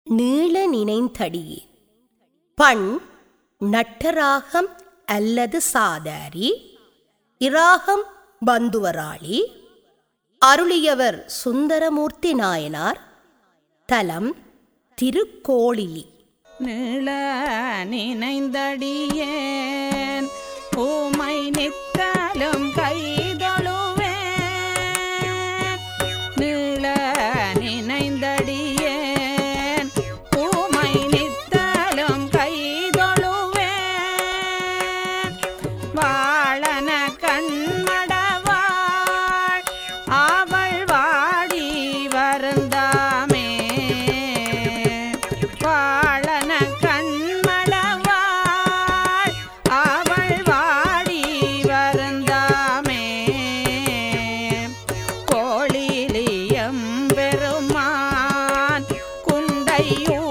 நீள நினைந்தடியே பண் நட்டராகம் அல்லது சாதாரி இராகம் பந்துவராளி அருளியவர் சுந்தரமூர்த்தி நாயனார் தலம் திருக்கோளிலி நீள நினைந்தடியேன் பூமை நித்தலும் கைதொழுவேன் நீள நினைந்தடியேன் பூமை நித்தலும் கைதொழுவேன் வாழன கண்மடவாள் அவள் வாடி வருந்தாமே வாழன கண்மடவாள் அவள் வாடி வருந்தாமே கோழிலியம் பெருமான் குண்டையூ